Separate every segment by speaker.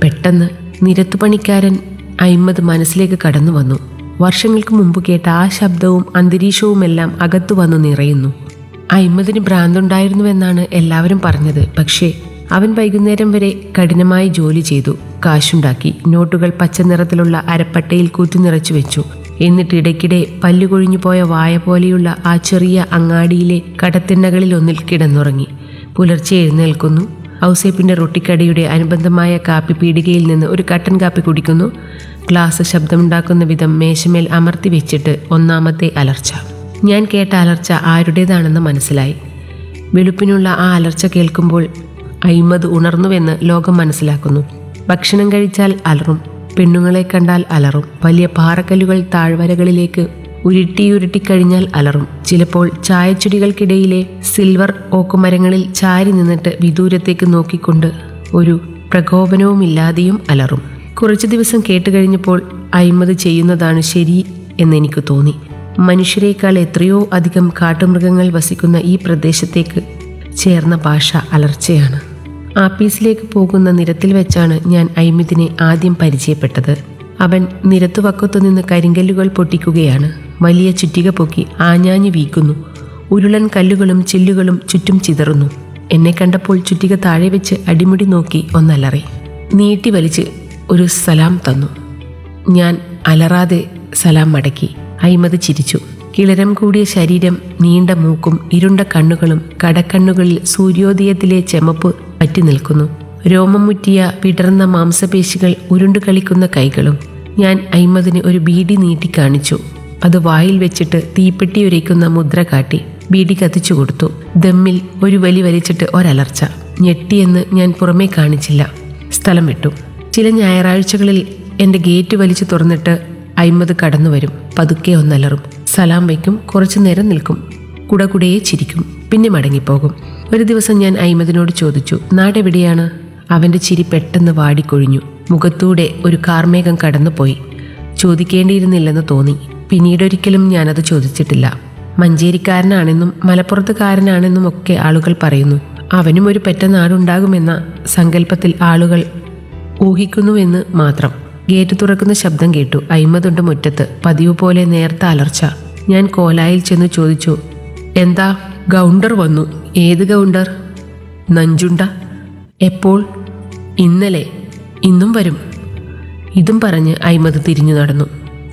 Speaker 1: പെട്ടെന്ന് നിരത്തുപണിക്കാരൻ അയിമ്മദ് മനസ്സിലേക്ക് കടന്നു വന്നു വർഷങ്ങൾക്ക് മുമ്പ് കേട്ട ആ ശബ്ദവും അന്തരീക്ഷവുമെല്ലാം അകത്തു വന്നു നിറയുന്നു അയിമ്മദിന് ഭ്രാന്തുണ്ടായിരുന്നുവെന്നാണ് എല്ലാവരും പറഞ്ഞത് പക്ഷേ അവൻ വൈകുന്നേരം വരെ കഠിനമായി ജോലി ചെയ്തു കാശുണ്ടാക്കി നോട്ടുകൾ പച്ച നിറത്തിലുള്ള അരപ്പട്ടയിൽ കൂത്തി നിറച്ചു വെച്ചു എന്നിട്ട് ഇടയ്ക്കിടെ പല്ലുകൊഴിഞ്ഞു പോയ വായ പോലെയുള്ള ആ ചെറിയ അങ്ങാടിയിലെ കടത്തിണ്ണകളിൽ ഒന്നിൽ കിടന്നുറങ്ങി പുലർച്ചെ എഴുന്നേൽക്കുന്നു ഔസേപ്പിന്റെ റൊട്ടിക്കടയുടെ അനുബന്ധമായ കാപ്പി പീടികയിൽ നിന്ന് ഒരു കട്ടൻ കാപ്പി കുടിക്കുന്നു ഗ്ലാസ് ശബ്ദമുണ്ടാക്കുന്ന വിധം മേശമേൽ അമർത്തി വെച്ചിട്ട് ഒന്നാമത്തെ അലർച്ച ഞാൻ കേട്ട അലർച്ച ആരുടേതാണെന്ന് മനസ്സിലായി വെളുപ്പിനുള്ള ആ അലർച്ച കേൾക്കുമ്പോൾ അയിമത് ഉണർന്നുവെന്ന് ലോകം മനസ്സിലാക്കുന്നു ഭക്ഷണം കഴിച്ചാൽ അലറും പെണ്ണുങ്ങളെ കണ്ടാൽ അലറും വലിയ പാറക്കല്ലുകൾ താഴ്വരകളിലേക്ക് ഉരുട്ടി ഉരുട്ടിക്കഴിഞ്ഞാൽ അലറും ചിലപ്പോൾ ചായച്ചെടികൾക്കിടയിലെ സിൽവർ ഓക്കുമരങ്ങളിൽ ചാരി നിന്നിട്ട് വിദൂരത്തേക്ക് നോക്കിക്കൊണ്ട് ഒരു പ്രകോപനവുമില്ലാതെയും അലറും കുറച്ചു ദിവസം കേട്ടുകഴിഞ്ഞപ്പോൾ അയിമത് ചെയ്യുന്നതാണ് ശരി എന്നെനിക്ക് തോന്നി മനുഷ്യരെക്കാൾ എത്രയോ അധികം കാട്ടുമൃഗങ്ങൾ വസിക്കുന്ന ഈ പ്രദേശത്തേക്ക് ചേർന്ന ഭാഷ അലർച്ചയാണ് ആപ്പീസിലേക്ക് പോകുന്ന നിരത്തിൽ വെച്ചാണ് ഞാൻ ഐമിദിനെ ആദ്യം പരിചയപ്പെട്ടത് അവൻ നിരത്തുവക്കത്തു നിന്ന് കരിങ്കല്ലുകൾ പൊട്ടിക്കുകയാണ് വലിയ ചുറ്റിക പൊക്കി ആഞ്ഞാഞ്ഞു വീക്കുന്നു ഉരുളൻ കല്ലുകളും ചില്ലുകളും ചുറ്റും ചിതറുന്നു എന്നെ കണ്ടപ്പോൾ ചുറ്റിക താഴെ വെച്ച് അടിമുടി നോക്കി ഒന്നലറി നീട്ടി വലിച്ച് ഒരു സലാം തന്നു ഞാൻ അലറാതെ സലാം മടക്കി അയിമത് ചിരിച്ചു കിളരം കൂടിയ ശരീരം നീണ്ട മൂക്കും ഇരുണ്ട കണ്ണുകളും കടക്കണ്ണുകളിൽ സൂര്യോദയത്തിലെ ചെമപ്പ് പറ്റി നിൽക്കുന്നു രോമം മുറ്റിയ വിടർന്ന മാംസപേശികൾ ഉരുണ്ടു കളിക്കുന്ന കൈകളും ഞാൻ അയിമതിന് ഒരു ബീഡി നീട്ടി കാണിച്ചു അത് വായിൽ വെച്ചിട്ട് തീപ്പെട്ടി ഉരയ്ക്കുന്ന മുദ്ര കാട്ടി ബീഡി കത്തിച്ചു കൊടുത്തു ദമ്മിൽ ഒരു വലി വലിച്ചിട്ട് ഒരലർച്ച ഞെട്ടിയെന്ന് ഞാൻ പുറമേ കാണിച്ചില്ല സ്ഥലം വിട്ടു ചില ഞായറാഴ്ചകളിൽ എൻ്റെ ഗേറ്റ് വലിച്ചു തുറന്നിട്ട് അയിമത് കടന്നു വരും പതുക്കെ ഒന്നലറും സലാം വയ്ക്കും കുറച്ചു നേരം നിൽക്കും കുടകുടയെ ചിരിക്കും പിന്നെ മടങ്ങിപ്പോകും ഒരു ദിവസം ഞാൻ അയിമദിനോട് ചോദിച്ചു നാടെവിടെയാണ് അവൻ്റെ ചിരി പെട്ടെന്ന് വാടിക്കൊഴിഞ്ഞു മുഖത്തൂടെ ഒരു കാർമേഘം കടന്നുപോയി ചോദിക്കേണ്ടിയിരുന്നില്ലെന്ന് തോന്നി പിന്നീടൊരിക്കലും ഞാനത് ചോദിച്ചിട്ടില്ല മഞ്ചേരിക്കാരനാണെന്നും മലപ്പുറത്തുകാരനാണെന്നും ഒക്കെ ആളുകൾ പറയുന്നു അവനും ഒരു പെറ്റ നാടുണ്ടാകുമെന്ന സങ്കല്പത്തിൽ ആളുകൾ ഊഹിക്കുന്നുവെന്ന് മാത്രം ഗേറ്റ് തുറക്കുന്ന ശബ്ദം കേട്ടു അയിമതുണ്ട് മുറ്റത്ത് പതിവ് പോലെ നേർത്ത അലർച്ച ഞാൻ കോലായിൽ ചെന്ന് ചോദിച്ചു എന്താ ഗൗണ്ടർ വന്നു ഏത് ഗൗണ്ടർ നഞ്ചുണ്ട എപ്പോൾ ഇന്നലെ ഇന്നും വരും ഇതും പറഞ്ഞ് അയിമത് തിരിഞ്ഞു നടന്നു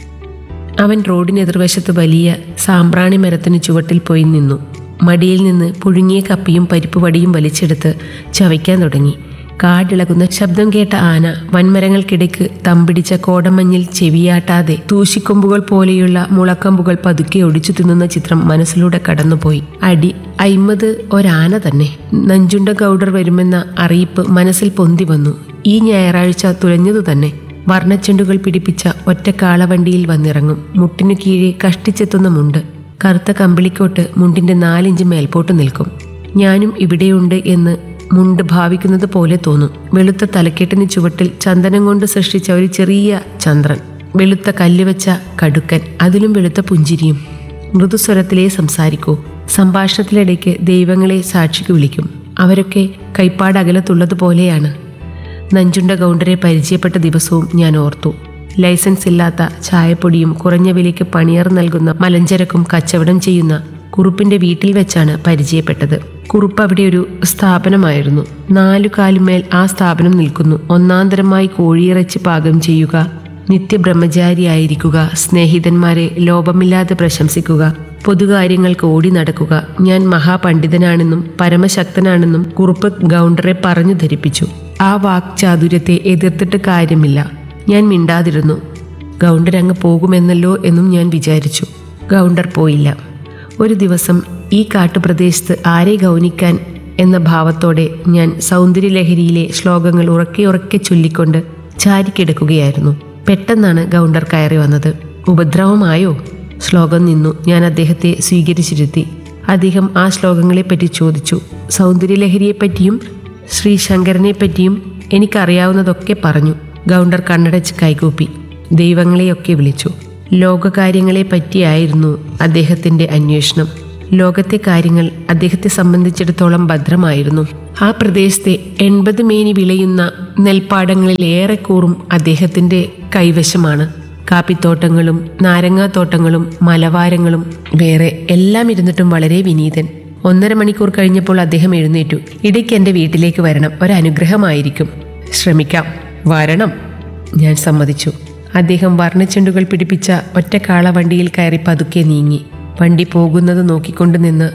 Speaker 1: അവൻ റോഡിന് എതിർവശത്ത് വലിയ സാമ്പ്രാണി മരത്തിന് ചുവട്ടിൽ പോയി നിന്നു മടിയിൽ നിന്ന് പുഴുങ്ങിയ കപ്പിയും പരിപ്പ് വടിയും വലിച്ചെടുത്ത് ചവയ്ക്കാൻ തുടങ്ങി കാടിളകുന്ന ശബ്ദം കേട്ട ആന വൻമരങ്ങൾക്കിടയ്ക്ക് തമ്പിടിച്ച കോടമഞ്ഞിൽ ചെവിയാട്ടാതെ തൂശിക്കൊമ്പുകൾ പോലെയുള്ള മുളക്കമ്പുകൾ പതുക്കെ ഒടിച്ചു തിന്നുന്ന ചിത്രം മനസ്സിലൂടെ കടന്നുപോയി അടി അയിമത് ഒരാന തന്നെ നഞ്ചുണ്ട ഗൗഡർ വരുമെന്ന അറിയിപ്പ് മനസ്സിൽ പൊന്തി വന്നു ഈ ഞായറാഴ്ച തുലഞ്ഞതു തന്നെ വർണ്ണച്ചെണ്ടുകൾ പിടിപ്പിച്ച ഒറ്റ കാളവണ്ടിയിൽ വന്നിറങ്ങും മുട്ടിനു കീഴെ കഷ്ടിച്ചെത്തുന്ന മുണ്ട് കറുത്ത കമ്പിളിക്കോട്ട് മുണ്ടിന്റെ നാലിഞ്ച് മേൽപോട്ട് നിൽക്കും ഞാനും ഇവിടെയുണ്ട് എന്ന് മുണ്ട് ഭാവിക്കുന്നത് പോലെ തോന്നും വെളുത്ത തലക്കെട്ടിന് ചുവട്ടിൽ ചന്ദനം കൊണ്ട് സൃഷ്ടിച്ച ഒരു ചെറിയ ചന്ദ്രൻ വെളുത്ത കല്ല് വെച്ച കടുക്കൻ അതിലും വെളുത്ത പുഞ്ചിരിയും മൃദുസ്വരത്തിലേ സംസാരിക്കൂ സംഭാഷണത്തിലിടയ്ക്ക് ദൈവങ്ങളെ സാക്ഷിക്ക് വിളിക്കും അവരൊക്കെ കൈപ്പാടകലത്തുള്ളതുപോലെയാണ് നഞ്ചുണ്ട ഗൗണ്ടറെ പരിചയപ്പെട്ട ദിവസവും ഞാൻ ഓർത്തു ലൈസൻസ് ഇല്ലാത്ത ചായപ്പൊടിയും കുറഞ്ഞ വിലയ്ക്ക് പണിയർ നൽകുന്ന മലഞ്ചരക്കും കച്ചവടം ചെയ്യുന്ന കുറുപ്പിന്റെ വീട്ടിൽ വെച്ചാണ് പരിചയപ്പെട്ടത് കുറുപ്പ് അവിടെ ഒരു സ്ഥാപനമായിരുന്നു നാലു കാലുമേൽ ആ സ്ഥാപനം നിൽക്കുന്നു ഒന്നാന്തരമായി കോഴിയിറച്ചി പാകം ചെയ്യുക നിത്യബ്രഹ്മചാരിയായിരിക്കുക സ്നേഹിതന്മാരെ ലോപമില്ലാതെ പ്രശംസിക്കുക പൊതുകാര്യങ്ങൾക്ക് ഓടി നടക്കുക ഞാൻ മഹാപണ്ഡിതനാണെന്നും പരമശക്തനാണെന്നും കുറുപ്പ് ഗൗണ്ടറെ പറഞ്ഞു ധരിപ്പിച്ചു ആ വാക്ചാതുര്യത്തെ എതിർത്തിട്ട് കാര്യമില്ല ഞാൻ മിണ്ടാതിരുന്നു ഗൗണ്ടർ അങ്ങ് പോകുമെന്നല്ലോ എന്നും ഞാൻ വിചാരിച്ചു ഗൗണ്ടർ പോയില്ല ഒരു ദിവസം ഈ കാട്ടുപ്രദേശത്ത് ആരെ ഗൗനിക്കാൻ എന്ന ഭാവത്തോടെ ഞാൻ സൗന്ദര്യലഹരിയിലെ ശ്ലോകങ്ങൾ ഉറക്കെ ഉറക്കെ ചൊല്ലിക്കൊണ്ട് ചാരിക്കിടക്കുകയായിരുന്നു പെട്ടെന്നാണ് ഗൗണ്ടർ കയറി വന്നത് ഉപദ്രവമായോ ശ്ലോകം നിന്നു ഞാൻ അദ്ദേഹത്തെ സ്വീകരിച്ചിരുത്തി അദ്ദേഹം ആ ശ്ലോകങ്ങളെപ്പറ്റി ചോദിച്ചു സൗന്ദര്യലഹരിയെപ്പറ്റിയും ശ്രീ ശങ്കരനെ പറ്റിയും എനിക്കറിയാവുന്നതൊക്കെ പറഞ്ഞു ഗൗണ്ടർ കണ്ണടച്ച് കൈകൂപ്പി ദൈവങ്ങളെയൊക്കെ വിളിച്ചു ലോകകാര്യങ്ങളെ പറ്റിയായിരുന്നു അദ്ദേഹത്തിൻ്റെ അന്വേഷണം ലോകത്തെ കാര്യങ്ങൾ അദ്ദേഹത്തെ സംബന്ധിച്ചിടത്തോളം ഭദ്രമായിരുന്നു ആ പ്രദേശത്തെ എൺപത് മേനി വിളയുന്ന നെൽപ്പാടങ്ങളിൽ ഏറെക്കൂറും അദ്ദേഹത്തിന്റെ കൈവശമാണ് കാപ്പിത്തോട്ടങ്ങളും നാരങ്ങാത്തോട്ടങ്ങളും മലവാരങ്ങളും വേറെ എല്ലാം ഇരുന്നിട്ടും വളരെ വിനീതൻ ഒന്നര മണിക്കൂർ കഴിഞ്ഞപ്പോൾ അദ്ദേഹം എഴുന്നേറ്റു ഇടയ്ക്ക് എൻ്റെ വീട്ടിലേക്ക് വരണം ഒരനുഗ്രഹമായിരിക്കും ശ്രമിക്കാം വരണം ഞാൻ സമ്മതിച്ചു അദ്ദേഹം വർണ്ണച്ചെണ്ടുകൾ പിടിപ്പിച്ച ഒറ്റക്കാള വണ്ടിയിൽ കയറി പതുക്കെ നീങ്ങി വണ്ടി പോകുന്നത് നോക്കിക്കൊണ്ട് നിന്ന്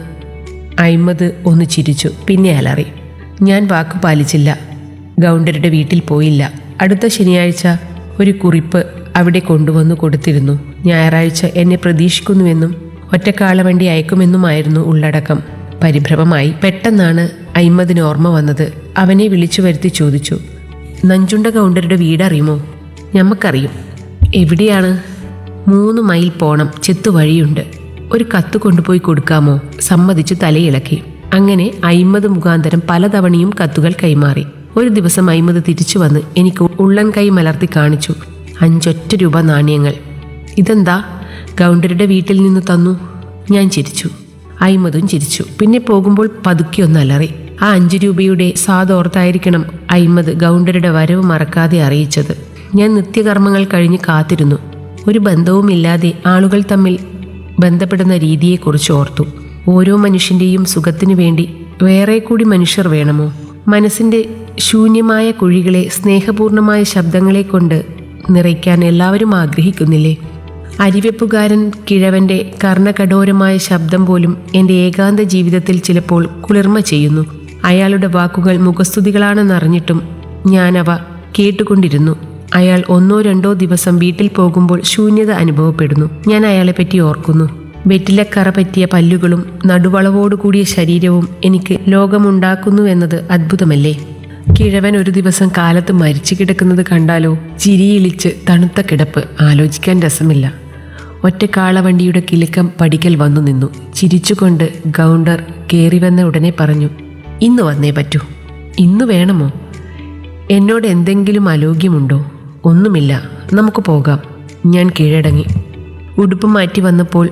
Speaker 1: അയിമത് ഒന്ന് ചിരിച്ചു പിന്നെ അലറി ഞാൻ വാക്കു പാലിച്ചില്ല ഗൗണ്ടരുടെ വീട്ടിൽ പോയില്ല അടുത്ത ശനിയാഴ്ച ഒരു കുറിപ്പ് അവിടെ കൊണ്ടുവന്നു കൊടുത്തിരുന്നു ഞായറാഴ്ച എന്നെ പ്രതീക്ഷിക്കുന്നുവെന്നും ഒറ്റക്കാളവണ്ടി അയക്കുമെന്നുമായിരുന്നു ഉള്ളടക്കം പരിഭ്രമമായി പെട്ടെന്നാണ് അയിമതിന് ഓർമ്മ വന്നത് അവനെ വിളിച്ചു വരുത്തി ചോദിച്ചു നഞ്ചുണ്ട ഗൗണ്ടരുടെ വീടറിയുമോ ഞമ്മക്കറിയും എവിടെയാണ് മൂന്ന് മൈൽ പോണം ചെത്തു വഴിയുണ്ട് ഒരു കത്ത് കൊണ്ടുപോയി കൊടുക്കാമോ സമ്മതിച്ചു തലയിളക്കി അങ്ങനെ അയിമത് മുഖാന്തരം പലതവണയും കത്തുകൾ കൈമാറി ഒരു ദിവസം അയിമത് തിരിച്ചു വന്ന് എനിക്ക് ഉള്ളൻ കൈ മലർത്തി കാണിച്ചു അഞ്ചൊറ്റ രൂപ നാണയങ്ങൾ ഇതെന്താ ഗൗണ്ടരുടെ വീട്ടിൽ നിന്ന് തന്നു ഞാൻ ചിരിച്ചു അയിമതും ചിരിച്ചു പിന്നെ പോകുമ്പോൾ പതുക്കെ ഒന്ന് അലറി ആ അഞ്ചു രൂപയുടെ സാതോർത്തായിരിക്കണം അയിമത് ഗൗണ്ടരുടെ വരവ് മറക്കാതെ അറിയിച്ചത് ഞാൻ നിത്യകർമ്മങ്ങൾ കഴിഞ്ഞ് കാത്തിരുന്നു ഒരു ബന്ധവുമില്ലാതെ ആളുകൾ തമ്മിൽ ബന്ധപ്പെടുന്ന രീതിയെക്കുറിച്ച് ഓർത്തു ഓരോ മനുഷ്യന്റെയും സുഖത്തിനു വേണ്ടി വേറെ കൂടി മനുഷ്യർ വേണമോ മനസ്സിന്റെ ശൂന്യമായ കുഴികളെ സ്നേഹപൂർണമായ ശബ്ദങ്ങളെ കൊണ്ട് നിറയ്ക്കാൻ എല്ലാവരും ആഗ്രഹിക്കുന്നില്ലേ അരിവെപ്പുകാരൻ കിഴവന്റെ കർണകഠോരമായ ശബ്ദം പോലും എൻ്റെ ഏകാന്ത ജീവിതത്തിൽ ചിലപ്പോൾ കുളിർമ ചെയ്യുന്നു അയാളുടെ വാക്കുകൾ മുഖസ്തുതികളാണെന്നറിഞ്ഞിട്ടും ഞാനവ കേട്ടുകൊണ്ടിരുന്നു അയാൾ ഒന്നോ രണ്ടോ ദിവസം വീട്ടിൽ പോകുമ്പോൾ ശൂന്യത അനുഭവപ്പെടുന്നു ഞാൻ അയാളെപ്പറ്റി ഓർക്കുന്നു വെറ്റിലക്കറ പറ്റിയ പല്ലുകളും നടുവളവോടുകൂടിയ ശരീരവും എനിക്ക് ലോകമുണ്ടാക്കുന്നുവെന്നത് അദ്ഭുതമല്ലേ കിഴവൻ ഒരു ദിവസം കാലത്ത് മരിച്ചു കിടക്കുന്നത് കണ്ടാലോ ചിരിയിളിച്ച് തണുത്ത കിടപ്പ് ആലോചിക്കാൻ രസമില്ല ഒറ്റക്കാളവണ്ടിയുടെ കിലുക്കം പടിക്കൽ വന്നു നിന്നു ചിരിച്ചുകൊണ്ട് ഗൗണ്ടർ കയറി വന്ന ഉടനെ പറഞ്ഞു ഇന്ന് വന്നേ പറ്റൂ ഇന്ന് വേണമോ എന്നോട് എന്തെങ്കിലും അലോഗ്യമുണ്ടോ ഒന്നുമില്ല നമുക്ക് പോകാം ഞാൻ കീഴടങ്ങി ഉടുപ്പ് മാറ്റി വന്നപ്പോൾ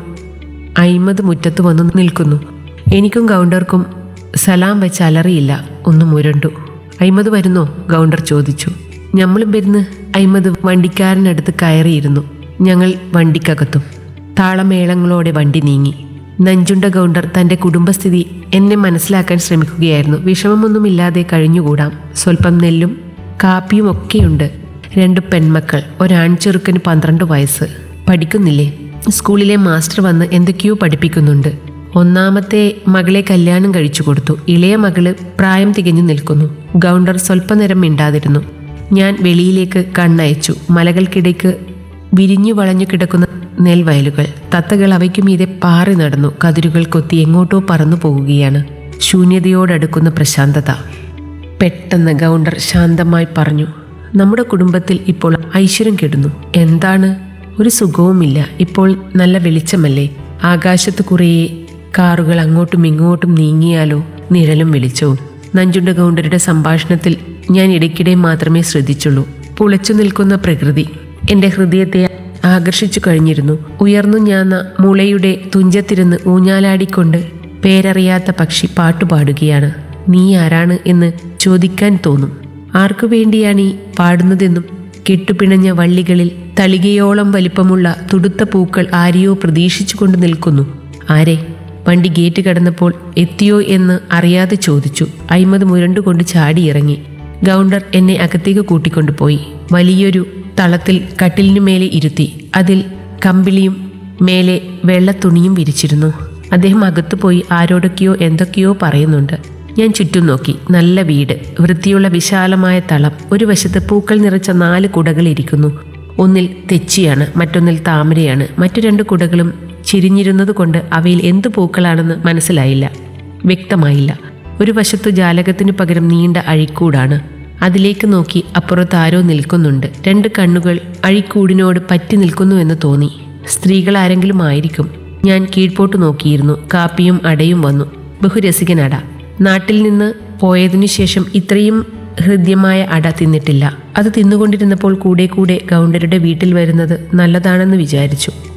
Speaker 1: അയിമത് മുറ്റത്ത് വന്നു നിൽക്കുന്നു എനിക്കും ഗൗണ്ടർക്കും സലാം വെച്ച് അലറിയില്ല ഒന്ന് മുരണ്ടു അയിമത് വരുന്നോ ഗൗണ്ടർ ചോദിച്ചു ഞമ്മളും വരുന്ന് അയിമത് വണ്ടിക്കാരനടുത്ത് കയറിയിരുന്നു ഞങ്ങൾ വണ്ടിക്കകത്തും താളമേളങ്ങളോടെ വണ്ടി നീങ്ങി നഞ്ചുണ്ട ഗൗണ്ടർ തന്റെ കുടുംബസ്ഥിതി എന്നെ മനസ്സിലാക്കാൻ ശ്രമിക്കുകയായിരുന്നു വിഷമമൊന്നുമില്ലാതെ കഴിഞ്ഞുകൂടാം സ്വല്പം നെല്ലും കാപ്പിയും ഒക്കെയുണ്ട് രണ്ട് പെൺമക്കൾ ഒരാൺചെറുക്കന് പന്ത്രണ്ട് വയസ്സ് പഠിക്കുന്നില്ലേ സ്കൂളിലെ മാസ്റ്റർ വന്ന് എന്തൊക്കെയോ പഠിപ്പിക്കുന്നുണ്ട് ഒന്നാമത്തെ മകളെ കല്യാണം കഴിച്ചു കൊടുത്തു ഇളയ മകള് പ്രായം തികഞ്ഞു നിൽക്കുന്നു ഗൗണ്ടർ സ്വല്പനേരം മിണ്ടാതിരുന്നു ഞാൻ വെളിയിലേക്ക് കണ്ണയച്ചു മലകൾക്കിടയ്ക്ക് വിരിഞ്ഞു വളഞ്ഞു കിടക്കുന്ന നെൽവയലുകൾ തത്തകൾ അവയ്ക്കു മീതെ പാറി നടന്നു കതിരുകൾ കൊത്തി എങ്ങോട്ടോ പറന്നു പോകുകയാണ് ശൂന്യതയോടടുക്കുന്ന പ്രശാന്തത പെട്ടെന്ന് ഗൗണ്ടർ ശാന്തമായി പറഞ്ഞു നമ്മുടെ കുടുംബത്തിൽ ഇപ്പോൾ ഐശ്വര്യം കെടുന്നു എന്താണ് ഒരു സുഖവുമില്ല ഇപ്പോൾ നല്ല വെളിച്ചമല്ലേ ആകാശത്ത് കുറേ കാറുകൾ അങ്ങോട്ടും ഇങ്ങോട്ടും നീങ്ങിയാലോ നിഴലും വെളിച്ചവും നഞ്ചുണ്ട ഗൗണ്ടരുടെ സംഭാഷണത്തിൽ ഞാൻ ഇടയ്ക്കിടെ മാത്രമേ ശ്രദ്ധിച്ചുള്ളൂ പുളച്ചു നിൽക്കുന്ന പ്രകൃതി എന്റെ ഹൃദയത്തെ ആകർഷിച്ചു കഴിഞ്ഞിരുന്നു ഉയർന്നു ഞാന്ന മുളയുടെ തുഞ്ചത്തിരുന്ന് ഊഞ്ഞാലാടിക്കൊണ്ട് പേരറിയാത്ത പക്ഷി പാട്ടുപാടുകയാണ് നീ ആരാണ് എന്ന് ചോദിക്കാൻ തോന്നും ആർക്കു വേണ്ടിയാണ് ഈ പാടുന്നതെന്നും കെട്ടുപിണഞ്ഞ വള്ളികളിൽ തളികയോളം വലിപ്പമുള്ള തുടുത്ത പൂക്കൾ ആരെയോ പ്രതീക്ഷിച്ചുകൊണ്ട് നിൽക്കുന്നു ആരെ വണ്ടി ഗേറ്റ് കടന്നപ്പോൾ എത്തിയോ എന്ന് അറിയാതെ ചോദിച്ചു അയിമത് മുരണ്ടുകൊണ്ട് ചാടിയിറങ്ങി ഗൗണ്ടർ എന്നെ അകത്തേക്ക് കൂട്ടിക്കൊണ്ടുപോയി വലിയൊരു തളത്തിൽ കട്ടിലിനു മേലെ ഇരുത്തി അതിൽ കമ്പിളിയും മേലെ വെള്ളത്തുണിയും വിരിച്ചിരുന്നു അദ്ദേഹം അകത്തു പോയി ആരോടൊക്കെയോ എന്തൊക്കെയോ പറയുന്നുണ്ട് ഞാൻ ചുറ്റും നോക്കി നല്ല വീട് വൃത്തിയുള്ള വിശാലമായ തളം ഒരു വശത്ത് പൂക്കൾ നിറച്ച നാല് കുടകൾ ഇരിക്കുന്നു ഒന്നിൽ തെച്ചിയാണ് മറ്റൊന്നിൽ താമരയാണ് മറ്റു രണ്ട് കുടകളും ചിരിഞ്ഞിരുന്നത് കൊണ്ട് അവയിൽ എന്തു പൂക്കളാണെന്ന് മനസ്സിലായില്ല വ്യക്തമായില്ല ഒരു വശത്തു ജാലകത്തിനു പകരം നീണ്ട അഴിക്കൂടാണ് അതിലേക്ക് നോക്കി അപ്പുറത്ത് ആരോ നിൽക്കുന്നുണ്ട് രണ്ട് കണ്ണുകൾ അഴിക്കൂടിനോട് പറ്റി നിൽക്കുന്നുവെന്ന് തോന്നി സ്ത്രീകൾ ആരെങ്കിലും ആയിരിക്കും ഞാൻ കീഴ്പോട്ട് നോക്കിയിരുന്നു കാപ്പിയും അടയും വന്നു ബഹുരസികൻ അട നാട്ടിൽ നിന്ന് പോയതിനു ശേഷം ഇത്രയും ഹൃദ്യമായ അട തിന്നിട്ടില്ല അത് തിന്നുകൊണ്ടിരുന്നപ്പോൾ കൂടെ കൂടെ ഗൗണ്ടരുടെ വീട്ടിൽ വരുന്നത് നല്ലതാണെന്ന് വിചാരിച്ചു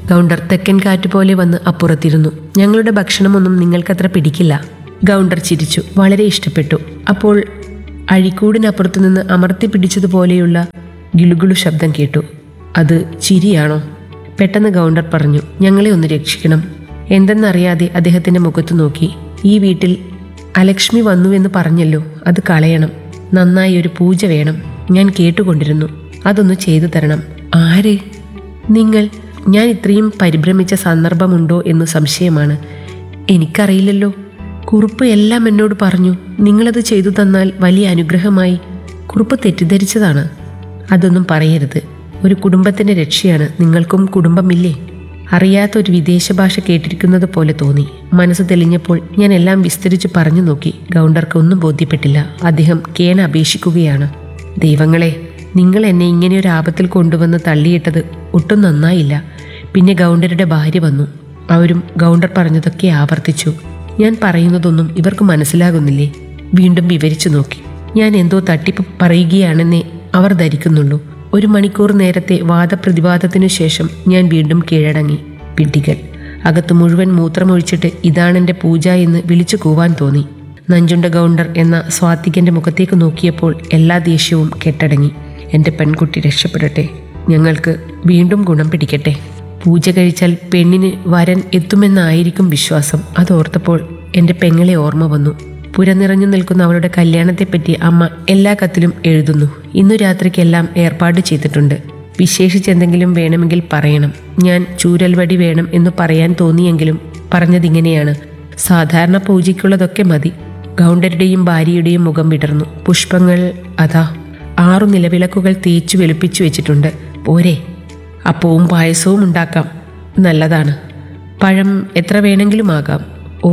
Speaker 1: ഗൗണ്ടർ തെക്കൻ കാറ്റ് പോലെ വന്ന് അപ്പുറത്തിരുന്നു ഞങ്ങളുടെ ഭക്ഷണമൊന്നും നിങ്ങൾക്കത്ര പിടിക്കില്ല ഗൗണ്ടർ ചിരിച്ചു വളരെ ഇഷ്ടപ്പെട്ടു അപ്പോൾ അഴിക്കൂടിനപ്പുറത്തു നിന്ന് അമർത്തി പിടിച്ചതുപോലെയുള്ള ഗിളുഗിളു ശബ്ദം കേട്ടു അത് ചിരിയാണോ പെട്ടെന്ന് ഗൗണ്ടർ പറഞ്ഞു ഞങ്ങളെ ഒന്ന് രക്ഷിക്കണം എന്തെന്നറിയാതെ അദ്ദേഹത്തിന്റെ മുഖത്ത് നോക്കി ഈ വീട്ടിൽ അലക്ഷ്മി വന്നുവെന്ന് പറഞ്ഞല്ലോ അത് കളയണം നന്നായി ഒരു പൂജ വേണം ഞാൻ കേട്ടുകൊണ്ടിരുന്നു അതൊന്ന് ചെയ്തു തരണം ആര് നിങ്ങൾ ഞാൻ ഇത്രയും പരിഭ്രമിച്ച സന്ദർഭമുണ്ടോ എന്ന് സംശയമാണ് എനിക്കറിയില്ലല്ലോ കുറുപ്പ് എല്ലാം എന്നോട് പറഞ്ഞു നിങ്ങളത് ചെയ്തു തന്നാൽ വലിയ അനുഗ്രഹമായി കുറുപ്പ് തെറ്റിദ്ധരിച്ചതാണ് അതൊന്നും പറയരുത് ഒരു കുടുംബത്തിന്റെ രക്ഷയാണ് നിങ്ങൾക്കും കുടുംബമില്ലേ അറിയാത്ത ഒരു വിദേശ ഭാഷ കേട്ടിരിക്കുന്നത് പോലെ തോന്നി മനസ്സ് തെളിഞ്ഞപ്പോൾ ഞാൻ എല്ലാം വിസ്തരിച്ച് പറഞ്ഞു നോക്കി ഗൗണ്ടർക്ക് ഒന്നും ബോധ്യപ്പെട്ടില്ല അദ്ദേഹം കേണ അപേക്ഷിക്കുകയാണ് ദൈവങ്ങളെ നിങ്ങൾ എന്നെ ഇങ്ങനെ ഒരു ആപത്തിൽ കൊണ്ടുവന്ന് തള്ളിയിട്ടത് ഒട്ടും നന്നായില്ല പിന്നെ ഗൗണ്ടരുടെ ഭാര്യ വന്നു അവരും ഗൗണ്ടർ പറഞ്ഞതൊക്കെ ആവർത്തിച്ചു ഞാൻ പറയുന്നതൊന്നും ഇവർക്ക് മനസ്സിലാകുന്നില്ലേ വീണ്ടും വിവരിച്ചു നോക്കി ഞാൻ എന്തോ തട്ടിപ്പ് പറയുകയാണെന്നേ അവർ ധരിക്കുന്നുള്ളൂ ഒരു മണിക്കൂർ നേരത്തെ വാദപ്രതിവാദത്തിനു ശേഷം ഞാൻ വീണ്ടും കീഴടങ്ങി പിടികൾ അകത്ത് മുഴുവൻ മൂത്രമൊഴിച്ചിട്ട് ഇതാണെന്റെ പൂജ എന്ന് വിളിച്ചു കൂവാൻ തോന്നി നഞ്ചുണ്ട ഗൗണ്ടർ എന്ന സ്വാത്തികന്റെ മുഖത്തേക്ക് നോക്കിയപ്പോൾ എല്ലാ ദേഷ്യവും കെട്ടടങ്ങി എന്റെ പെൺകുട്ടി രക്ഷപ്പെടട്ടെ ഞങ്ങൾക്ക് വീണ്ടും ഗുണം പിടിക്കട്ടെ പൂജ കഴിച്ചാൽ പെണ്ണിന് വരൻ എത്തുമെന്നായിരിക്കും വിശ്വാസം അതോർത്തപ്പോൾ എൻ്റെ പെങ്ങളെ ഓർമ്മ വന്നു പുരനിറഞ്ഞു നിൽക്കുന്ന അവളുടെ കല്യാണത്തെപ്പറ്റി അമ്മ എല്ലാ കത്തിലും എഴുതുന്നു ഇന്നു രാത്രിക്കെല്ലാം ഏർപ്പാട് ചെയ്തിട്ടുണ്ട് വിശേഷിച്ചെന്തെങ്കിലും വേണമെങ്കിൽ പറയണം ഞാൻ ചൂരൽവടി വേണം എന്ന് പറയാൻ തോന്നിയെങ്കിലും പറഞ്ഞതിങ്ങനെയാണ് സാധാരണ പൂജയ്ക്കുള്ളതൊക്കെ മതി ഗൗണ്ടരുടെയും ഭാര്യയുടെയും മുഖം വിടർന്നു പുഷ്പങ്ങൾ അതാ ആറു നിലവിളക്കുകൾ തേച്ചു വെളുപ്പിച്ചു വെച്ചിട്ടുണ്ട് പോരെ അപ്പവും പായസവും ഉണ്ടാക്കാം നല്ലതാണ് പഴം എത്ര വേണമെങ്കിലും ആകാം ഓ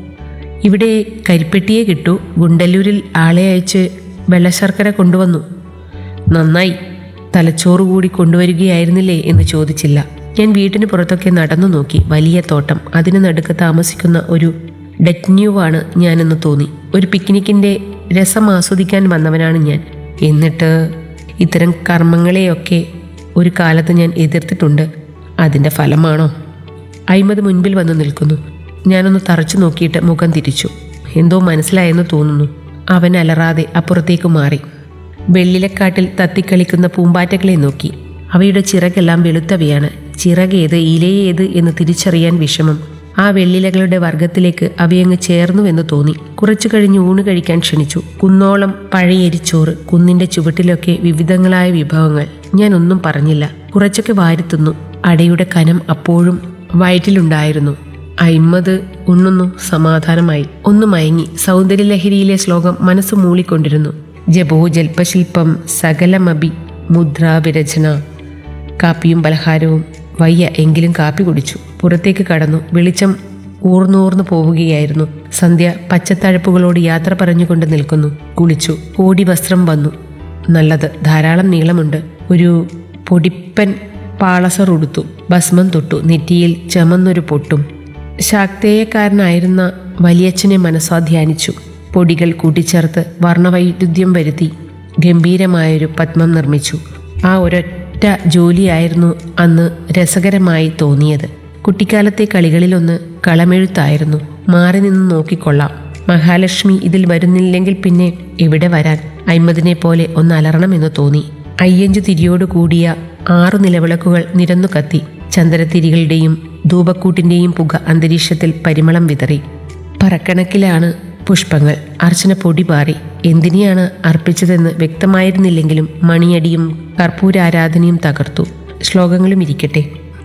Speaker 1: ഇവിടെ കരിപ്പെട്ടിയെ കിട്ടൂ ഗുണ്ടല്ലൂരിൽ ആളെ അയച്ച് വെള്ളശർക്കര കൊണ്ടുവന്നു നന്നായി തലച്ചോറ് കൂടി കൊണ്ടുവരികയായിരുന്നില്ലേ എന്ന് ചോദിച്ചില്ല ഞാൻ വീട്ടിന് പുറത്തൊക്കെ നടന്നു നോക്കി വലിയ തോട്ടം അതിന് നടുക്ക് താമസിക്കുന്ന ഒരു ഡെറ്റ്ന്യൂവാണ് ഞാനെന്ന് തോന്നി ഒരു പിക്നിക്കിന്റെ രസം ആസ്വദിക്കാൻ വന്നവനാണ് ഞാൻ എന്നിട്ട് ഇത്തരം കർമ്മങ്ങളെയൊക്കെ ഒരു കാലത്ത് ഞാൻ എതിർത്തിട്ടുണ്ട് അതിന്റെ ഫലമാണോ അയിമത് മുൻപിൽ വന്ന് നിൽക്കുന്നു ഞാനൊന്ന് തറച്ചു നോക്കിയിട്ട് മുഖം തിരിച്ചു എന്തോ മനസ്സിലായെന്ന് തോന്നുന്നു അവൻ അലറാതെ അപ്പുറത്തേക്ക് മാറി വെള്ളിലക്കാട്ടിൽ തത്തിക്കളിക്കുന്ന പൂമ്പാറ്റകളെ നോക്കി അവയുടെ ചിറകെല്ലാം വെളുത്തവയാണ് ചിറകേത് ഇലയേത് എന്ന് തിരിച്ചറിയാൻ വിഷമം ആ വെള്ളിലകളുടെ വർഗത്തിലേക്ക് അവയങ്ങ് ചേർന്നുവെന്ന് തോന്നി കുറച്ചു കഴിഞ്ഞ് ഊണ് കഴിക്കാൻ ക്ഷണിച്ചു കുന്നോളം പഴയരിച്ചോറ് കുന്നിന്റെ ചുവട്ടിലൊക്കെ വിവിധങ്ങളായ വിഭവങ്ങൾ ഞാൻ ഒന്നും പറഞ്ഞില്ല കുറച്ചൊക്കെ വാരിത്തിന്നു അടയുടെ കനം അപ്പോഴും വയറ്റിലുണ്ടായിരുന്നു അയിമ്മത് ഉണ്ണുന്നു സമാധാനമായി ഒന്ന് മയങ്ങി സൗന്ദര്യലഹരിയിലെ ശ്ലോകം മനസ്സ് മൂളിക്കൊണ്ടിരുന്നു ജപോ ജൽപ്പശില്പം സകലമഭി മുദ്രാവിരചന കാപ്പിയും പലഹാരവും വയ്യ എങ്കിലും കാപ്പി കുടിച്ചു പുറത്തേക്ക് കടന്നു വെളിച്ചം ഊർന്നൂർന്നു പോവുകയായിരുന്നു സന്ധ്യ പച്ചത്തഴപ്പുകളോട് യാത്ര പറഞ്ഞുകൊണ്ട് നിൽക്കുന്നു കുളിച്ചു കോടി വസ്ത്രം വന്നു നല്ലത് ധാരാളം നീളമുണ്ട് ഒരു പൊടിപ്പൻ പാളസർ ഉടുത്തു ഭസ്മം തൊട്ടു നെറ്റിയിൽ ചമന്നൊരു പൊട്ടും ശാക്തേയക്കാരനായിരുന്ന വലിയച്ഛനെ മനസ്സാധ്യാനിച്ചു പൊടികൾ കൂട്ടിച്ചേർത്ത് വർണ്ണവൈരുദ്ധ്യം വരുത്തി ഗംഭീരമായൊരു പത്മം നിർമ്മിച്ചു ആ ഒരൊറ്റ ജോലിയായിരുന്നു അന്ന് രസകരമായി തോന്നിയത് കുട്ടിക്കാലത്തെ കളികളിലൊന്ന് കളമെഴുത്തായിരുന്നു മാറി നിന്ന് നോക്കിക്കൊള്ളാം മഹാലക്ഷ്മി ഇതിൽ വരുന്നില്ലെങ്കിൽ പിന്നെ എവിടെ വരാൻ അയ്മദിനെ പോലെ ഒന്ന് അലറണമെന്ന് തോന്നി അയ്യഞ്ചു തിരിയോട് കൂടിയ ആറു നിലവിളക്കുകൾ നിരന്നു കത്തി ചന്ദനത്തിരികളുടെയും ധൂപക്കൂട്ടിന്റെയും പുക അന്തരീക്ഷത്തിൽ പരിമളം വിതറി പറക്കണക്കിലാണ് പുഷ്പങ്ങൾ അർച്ചന പൊടി പാറി എന്തിനെയാണ് അർപ്പിച്ചതെന്ന് വ്യക്തമായിരുന്നില്ലെങ്കിലും മണിയടിയും കർപ്പൂരാരാധനയും തകർത്തു ശ്ലോകങ്ങളും ഇരിക്കട്ടെ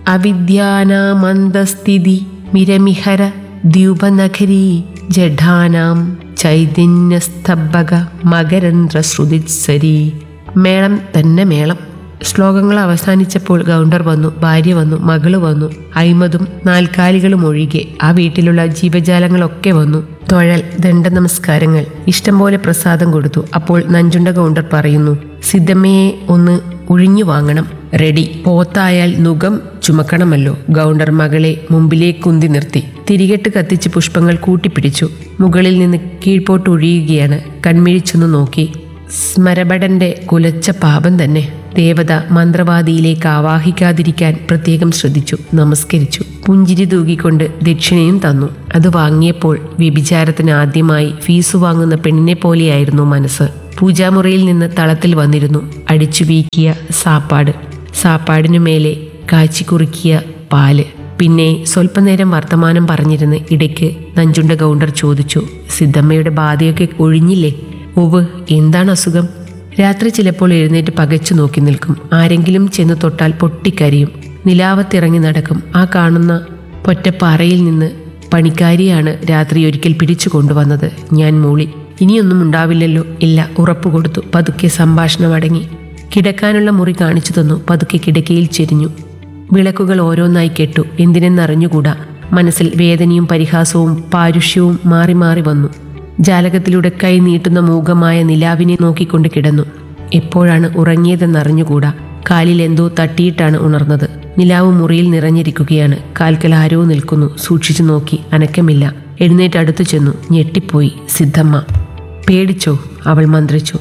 Speaker 1: അവിദ്യാനാമന്ദസ്ഥിതി മിരമിഹര ദ്യൂപനഗരീ ജഡാനാം ചൈതന്യസ്തബക മകരന്ധ്ര ശ്രുതിസരി മേളം തന്നെ മേളം ശ്ലോകങ്ങൾ അവസാനിച്ചപ്പോൾ ഗൗണ്ടർ വന്നു ഭാര്യ വന്നു മകള് വന്നു അയിമതും നാൽക്കാലികളും ഒഴികെ ആ വീട്ടിലുള്ള ജീവജാലങ്ങളൊക്കെ വന്നു തൊഴൽ ദണ്ഡ നമസ്കാരങ്ങൾ ഇഷ്ടം പോലെ പ്രസാദം കൊടുത്തു അപ്പോൾ നഞ്ചുണ്ട ഗൗണ്ടർ പറയുന്നു സിദ്ധമ്മയെ ഒന്ന് ഒഴിഞ്ഞു വാങ്ങണം റെഡി പോത്തായാൽ നുകം ചുമക്കണമല്ലോ ഗൗണ്ടർ മകളെ മുമ്പിലേക്കുന്തി നിർത്തി തിരികെട്ട് കത്തിച്ച് പുഷ്പങ്ങൾ കൂട്ടിപ്പിടിച്ചു മുകളിൽ നിന്ന് കീഴ്പോട്ട് ഒഴിയുകയാണ് കൺമിഴിച്ചൊന്ന് നോക്കി സ്മരഭടന്റെ കുലച്ച പാപം തന്നെ ദേവത മന്ത്രവാദിയിലേക്ക് ആവാഹിക്കാതിരിക്കാൻ പ്രത്യേകം ശ്രദ്ധിച്ചു നമസ്കരിച്ചു പുഞ്ചിരി തൂകിക്കൊണ്ട് ദക്ഷിണയും തന്നു അത് വാങ്ങിയപ്പോൾ വ്യഭിചാരത്തിന് ആദ്യമായി ഫീസ് വാങ്ങുന്ന പെണ്ണിനെ പോലെയായിരുന്നു മനസ്സ് പൂജാമുറിയിൽ നിന്ന് തളത്തിൽ വന്നിരുന്നു അടിച്ചു വീക്കിയ സാപ്പാട് സാപ്പാടിനു മേലെ കാച്ചിക്കുറുക്കിയ പാല് പിന്നെ സ്വല്പനേരം വർത്തമാനം പറഞ്ഞിരുന്ന് ഇടയ്ക്ക് നഞ്ചുണ്ട ഗൗണ്ടർ ചോദിച്ചു സിദ്ധമ്മയുടെ ബാധയൊക്കെ ഒഴിഞ്ഞില്ലേ ഉവ് എന്താണ് അസുഖം രാത്രി ചിലപ്പോൾ എഴുന്നേറ്റ് പകച്ചു നോക്കി നിൽക്കും ആരെങ്കിലും ചെന്ന് തൊട്ടാൽ പൊട്ടിക്കരിയും നിലാവത്തിറങ്ങി നടക്കും ആ കാണുന്ന പൊറ്റപ്പാറയിൽ നിന്ന് പണിക്കാരിയാണ് രാത്രി ഒരിക്കൽ പിടിച്ചു കൊണ്ടുവന്നത് ഞാൻ മൂളി ഇനിയൊന്നും ഉണ്ടാവില്ലല്ലോ ഇല്ല ഉറപ്പു കൊടുത്തു പതുക്കെ സംഭാഷണം അടങ്ങി കിടക്കാനുള്ള മുറി കാണിച്ചു തന്നു പതുക്കെ കിടക്കയിൽ ചെരിഞ്ഞു വിളക്കുകൾ ഓരോന്നായി കെട്ടു എന്തിനെന്നറിഞ്ഞുകൂടാ മനസ്സിൽ വേദനയും പരിഹാസവും പാരുഷ്യവും മാറി മാറി വന്നു ജാലകത്തിലൂടെ കൈ നീട്ടുന്ന മൂകമായ നിലാവിനെ നോക്കിക്കൊണ്ട് കിടന്നു എപ്പോഴാണ് ഉറങ്ങിയതെന്നറിഞ്ഞുകൂടാ കാലിൽ എന്തോ തട്ടിയിട്ടാണ് ഉണർന്നത് നിലാവ് മുറിയിൽ നിറഞ്ഞിരിക്കുകയാണ് കാൽക്കൽ ആരോ നിൽക്കുന്നു സൂക്ഷിച്ചു നോക്കി അനക്കമില്ല എഴുന്നേറ്റ് അടുത്തു ചെന്നു ഞെട്ടിപ്പോയി സിദ്ധമ്മ പേടിച്ചോ അവൾ മന്ത്രിച്ചു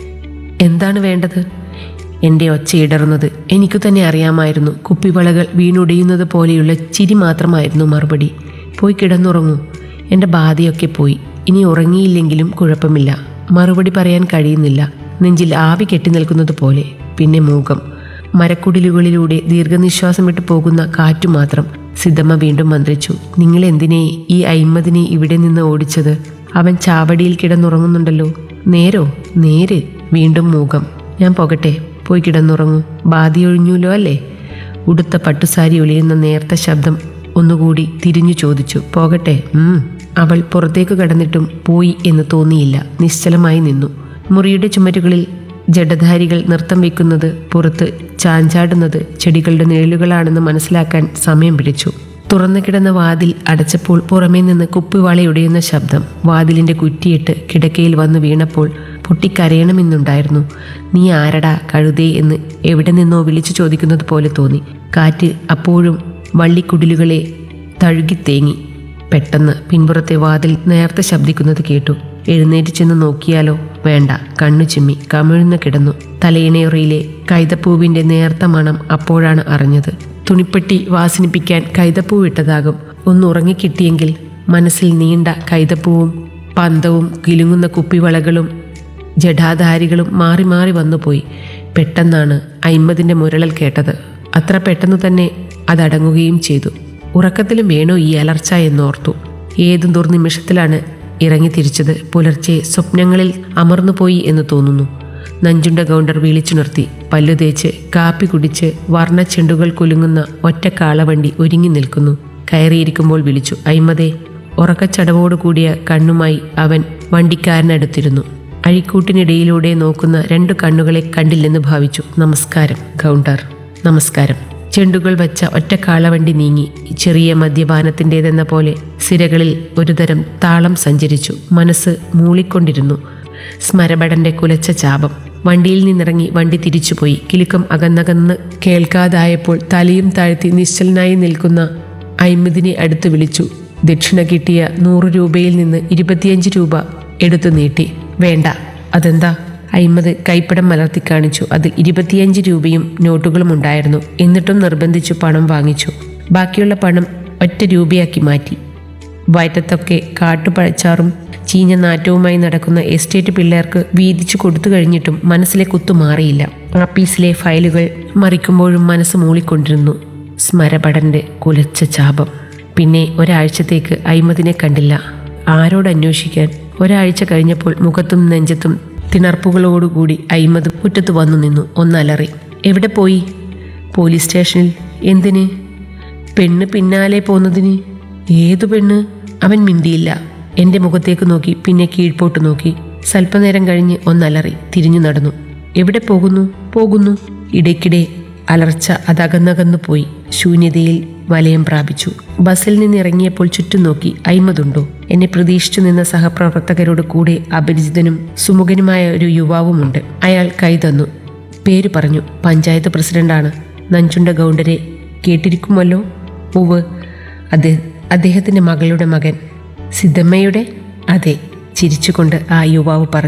Speaker 1: എന്താണ് വേണ്ടത് എൻ്റെ ഒച്ചയിടറുന്നത് എനിക്കു തന്നെ അറിയാമായിരുന്നു കുപ്പിവളകൾ വീണുടയുന്നത് പോലെയുള്ള ചിരി മാത്രമായിരുന്നു മറുപടി പോയി കിടന്നുറങ്ങൂ എൻ്റെ ബാധയൊക്കെ പോയി ഇനി ഉറങ്ങിയില്ലെങ്കിലും കുഴപ്പമില്ല മറുപടി പറയാൻ കഴിയുന്നില്ല നെഞ്ചിൽ ആവി കെട്ടി നിൽക്കുന്നത് പോലെ പിന്നെ മൂകം മരക്കുടിലുകളിലൂടെ ദീർഘനിശ്വാസം വിട്ടു പോകുന്ന കാറ്റു മാത്രം സിദ്ധമ്മ വീണ്ടും മന്ത്രിച്ചു നിങ്ങൾ എന്തിനെ ഈ അയിമ്മദിനെ ഇവിടെ നിന്ന് ഓടിച്ചത് അവൻ ചാവടിയിൽ കിടന്നുറങ്ങുന്നുണ്ടല്ലോ നേരോ നേര് വീണ്ടും മൂകം ഞാൻ പോകട്ടെ പോയി കിടന്നുറങ്ങൂ ബാധിയൊഴിഞ്ഞുല്ലോ അല്ലേ ഉടുത്ത പട്ടുസാരി ഒളിയുന്ന നേർത്ത ശബ്ദം ഒന്നുകൂടി തിരിഞ്ഞു ചോദിച്ചു പോകട്ടെ ഉം അവൾ പുറത്തേക്ക് കടന്നിട്ടും പോയി എന്ന് തോന്നിയില്ല നിശ്ചലമായി നിന്നു മുറിയുടെ ചുമരുകളിൽ ജഡധാരികൾ നൃത്തം വയ്ക്കുന്നത് പുറത്ത് ചാഞ്ചാടുന്നത് ചെടികളുടെ നിഴലുകളാണെന്ന് മനസ്സിലാക്കാൻ സമയം പിടിച്ചു തുറന്നു കിടന്ന വാതിൽ അടച്ചപ്പോൾ പുറമേ നിന്ന് കുപ്പിവാളയുടയുന്ന ശബ്ദം വാതിലിന്റെ കുറ്റിയിട്ട് കിടക്കയിൽ വന്നു വീണപ്പോൾ പൊട്ടിക്കരയണമെന്നുണ്ടായിരുന്നു നീ ആരടാ കഴുതേ എന്ന് എവിടെ നിന്നോ വിളിച്ചു ചോദിക്കുന്നത് പോലെ തോന്നി കാറ്റ് അപ്പോഴും വള്ളിക്കുടിലുകളെ തഴുകിത്തേങ്ങി പെട്ടെന്ന് പിൻപുറത്തെ വാതിൽ നേർത്തെ ശബ്ദിക്കുന്നത് കേട്ടു എഴുന്നേറ്റ് ചെന്ന് നോക്കിയാലോ വേണ്ട കണ്ണു ചിമ്മി കമിഴ്ന്ന് കിടന്നു തലയിണയുറയിലെ കൈതപ്പൂവിന്റെ നേർത്ത മണം അപ്പോഴാണ് അറിഞ്ഞത് തുണിപ്പെട്ടി വാസനിപ്പിക്കാൻ കൈതപ്പൂ ഇട്ടതാകും ഒന്ന് ഉറങ്ങിക്കിട്ടിയെങ്കിൽ മനസ്സിൽ നീണ്ട കൈതപ്പൂവും പന്തവും കിലുങ്ങുന്ന കുപ്പിവളകളും ജഡാധാരികളും മാറി മാറി വന്നുപോയി പെട്ടെന്നാണ് അയിമ്പതിൻ്റെ മുരളൽ കേട്ടത് അത്ര പെട്ടെന്ന് തന്നെ അതടങ്ങുകയും ചെയ്തു ഉറക്കത്തിലും വേണോ ഈ അലർച്ച എന്നോർത്തു ഏത് ദുർനിമിഷത്തിലാണ് ഇറങ്ങി തിരിച്ചത് പുലർച്ചെ സ്വപ്നങ്ങളിൽ അമർന്നുപോയി എന്ന് തോന്നുന്നു നഞ്ചുണ്ട ഗൗണ്ടർ വിളിച്ചുണർത്തി പല്ലു തേച്ച് കാപ്പി കുടിച്ച് വർണ്ണച്ചെണ്ടുകൾ കുലുങ്ങുന്ന ഒറ്റ കാളവണ്ടി ഒരുങ്ങി നിൽക്കുന്നു കയറിയിരിക്കുമ്പോൾ വിളിച്ചു അയിമതേ ഉറക്കച്ചടവോടു കൂടിയ കണ്ണുമായി അവൻ വണ്ടിക്കാരനടുത്തിരുന്നു അഴിക്കൂട്ടിനിടയിലൂടെ നോക്കുന്ന രണ്ടു കണ്ണുകളെ കണ്ടില്ലെന്ന് ഭാവിച്ചു നമസ്കാരം ഗൗണ്ടർ നമസ്കാരം ചെണ്ടുകൾ വച്ച ഒറ്റ കാളവണ്ടി നീങ്ങി ചെറിയ മദ്യപാനത്തിൻ്റെതെന്ന പോലെ സിരകളിൽ ഒരുതരം താളം സഞ്ചരിച്ചു മനസ്സ് മൂളിക്കൊണ്ടിരുന്നു സ്മരഭടന്റെ കുലച്ച ചാപം വണ്ടിയിൽ നിന്നിറങ്ങി വണ്ടി തിരിച്ചുപോയി കിലുക്കം അകന്നകന്ന് കേൾക്കാതായപ്പോൾ തലയും താഴ്ത്തി നിശ്ചലനായി നിൽക്കുന്ന അയിമദിനെ അടുത്ത് വിളിച്ചു ദക്ഷിണ കിട്ടിയ നൂറ് രൂപയിൽ നിന്ന് ഇരുപത്തിയഞ്ച് രൂപ എടുത്തു നീട്ടി വേണ്ട അതെന്താ അയിമത് കൈപ്പടം മലർത്തി കാണിച്ചു അതിൽ ഇരുപത്തിയഞ്ച് രൂപയും നോട്ടുകളും ഉണ്ടായിരുന്നു എന്നിട്ടും നിർബന്ധിച്ചു പണം വാങ്ങിച്ചു ബാക്കിയുള്ള പണം ഒറ്റ രൂപയാക്കി മാറ്റി വയറ്റത്തൊക്കെ കാട്ടുപഴച്ചാറും ചീഞ്ഞ നാറ്റവുമായി നടക്കുന്ന എസ്റ്റേറ്റ് പിള്ളേർക്ക് വീതിച്ചു കൊടുത്തു കഴിഞ്ഞിട്ടും മനസ്സിലെ കുത്തു മാറിയില്ല ആപ്പീസിലെ ഫയലുകൾ മറിക്കുമ്പോഴും മനസ്സ് മൂളിക്കൊണ്ടിരുന്നു സ്മരപടന്റെ കുലച്ച ചാപം പിന്നെ ഒരാഴ്ചത്തേക്ക് അയിമതിനെ കണ്ടില്ല ആരോട് അന്വേഷിക്കാൻ ഒരാഴ്ച കഴിഞ്ഞപ്പോൾ മുഖത്തും നെഞ്ചത്തും തിണർപ്പുകളോടുകൂടി അയിമത് മുറ്റത്ത് വന്നു നിന്നു ഒന്നലറി എവിടെ പോയി പോലീസ് സ്റ്റേഷനിൽ എന്തിന് പെണ്ണ് പിന്നാലെ പോന്നതിന് ഏതു പെണ്ണ് അവൻ മിണ്ടിയില്ല എൻ്റെ മുഖത്തേക്ക് നോക്കി പിന്നെ കീഴ്പോട്ട് നോക്കി സ്വല്പനേരം കഴിഞ്ഞ് ഒന്നലറി തിരിഞ്ഞു നടന്നു എവിടെ പോകുന്നു പോകുന്നു ഇടയ്ക്കിടെ അലർച്ച അതകന്നകന്നു പോയി ശൂന്യതയിൽ വലയം പ്രാപിച്ചു ബസ്സിൽ നിന്ന് ഇറങ്ങിയപ്പോൾ ചുറ്റും നോക്കി അയിമതുണ്ടോ എന്നെ പ്രതീക്ഷിച്ചു നിന്ന സഹപ്രവർത്തകരോട് കൂടെ അപരിചിതനും സുമുഖനുമായ ഒരു യുവാവുമുണ്ട് അയാൾ കൈ തന്നു പേര് പറഞ്ഞു പഞ്ചായത്ത് പ്രസിഡന്റാണ് നഞ്ചുണ്ട ഗൗണ്ടരെ കേട്ടിരിക്കുമല്ലോ ഉവ് അത് അദ്ദേഹത്തിന്റെ മകളുടെ മകൻ സിദ്ധമ്മയുടെ അതെ ചിരിച്ചുകൊണ്ട് ആ യുവാവ് പറഞ്ഞു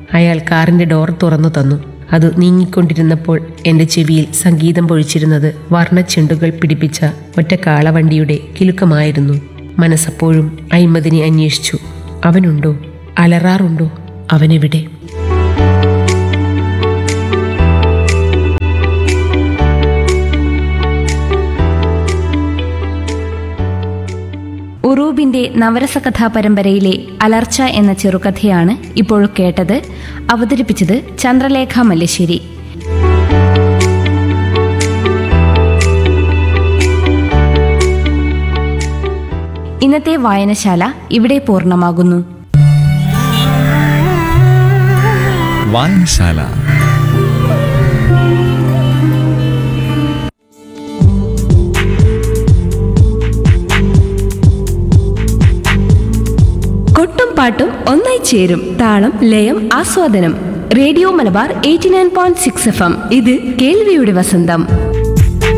Speaker 1: അയാൾ കാറിന്റെ ഡോർ തുറന്നു തന്നു അത് നീങ്ങിക്കൊണ്ടിരുന്നപ്പോൾ എൻ്റെ ചെവിയിൽ സംഗീതം പൊഴിച്ചിരുന്നത് വർണ്ണച്ചെണ്ടുകൾ പിടിപ്പിച്ച ഒറ്റ കാളവണ്ടിയുടെ കിലുക്കമായിരുന്നു മനസ്സപ്പോഴും അയിമതിനെ അന്വേഷിച്ചു അവനുണ്ടോ അലറാറുണ്ടോ അവനെവിടെ
Speaker 2: ഉറൂബിന്റെ നവരസകഥാ പരമ്പരയിലെ അലർച്ച എന്ന ചെറുകഥയാണ് ഇപ്പോൾ കേട്ടത് അവതരിപ്പിച്ചത് ചന്ദ്രലേഖ മല്ലശ്ശേരി ഇന്നത്തെ വായനശാല ഇവിടെ പൂർണ്ണമാകുന്നു
Speaker 3: വായനശാല
Speaker 2: കൊട്ടും പാട്ടും ഒന്നായി ചേരും താളം ലയം ആസ്വാദനം radio Malabar eighty nine point six F M ഇത് കേൾവിയുടെ വസന്തം